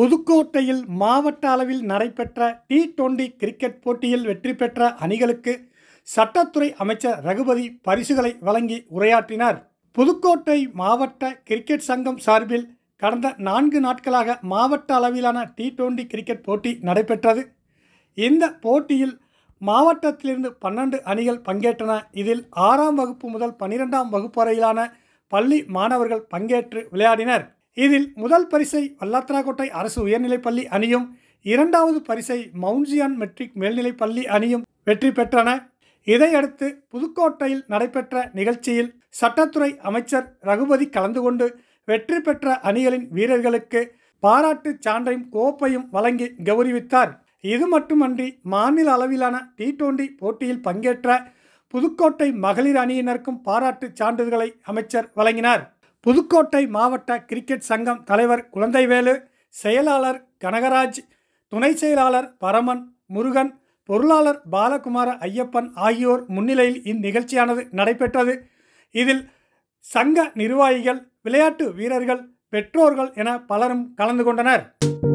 புதுக்கோட்டையில் மாவட்ட அளவில் நடைபெற்ற டி டுவெண்டி கிரிக்கெட் போட்டியில் வெற்றி பெற்ற அணிகளுக்கு சட்டத்துறை அமைச்சர் ரகுபதி பரிசுகளை வழங்கி உரையாற்றினார் புதுக்கோட்டை மாவட்ட கிரிக்கெட் சங்கம் சார்பில் கடந்த நான்கு நாட்களாக மாவட்ட அளவிலான டி டுவெண்டி கிரிக்கெட் போட்டி நடைபெற்றது இந்த போட்டியில் மாவட்டத்திலிருந்து பன்னெண்டு அணிகள் பங்கேற்றன இதில் ஆறாம் வகுப்பு முதல் பன்னிரெண்டாம் வகுப்பு வரையிலான பள்ளி மாணவர்கள் பங்கேற்று விளையாடினர் இதில் முதல் பரிசை வல்லாத்தராக்கோட்டை அரசு உயர்நிலைப்பள்ளி அணியும் இரண்டாவது பரிசை மவுன்சியான் மெட்ரிக் மேல்நிலைப் பள்ளி அணியும் வெற்றி பெற்றன இதையடுத்து புதுக்கோட்டையில் நடைபெற்ற நிகழ்ச்சியில் சட்டத்துறை அமைச்சர் ரகுபதி கலந்து கொண்டு வெற்றி பெற்ற அணிகளின் வீரர்களுக்கு பாராட்டுச் சான்றையும் கோப்பையும் வழங்கி கௌரவித்தார் இது மட்டுமன்றி மாநில அளவிலான டி டுவெண்டி போட்டியில் பங்கேற்ற புதுக்கோட்டை மகளிர் அணியினருக்கும் பாராட்டுச் சான்றிதழ்களை அமைச்சர் வழங்கினார் புதுக்கோட்டை மாவட்ட கிரிக்கெட் சங்கம் தலைவர் குழந்தைவேலு செயலாளர் கனகராஜ் துணை செயலாளர் பரமன் முருகன் பொருளாளர் பாலகுமார ஐயப்பன் ஆகியோர் முன்னிலையில் இந்நிகழ்ச்சியானது நடைபெற்றது இதில் சங்க நிர்வாகிகள் விளையாட்டு வீரர்கள் பெற்றோர்கள் என பலரும் கலந்து கொண்டனர்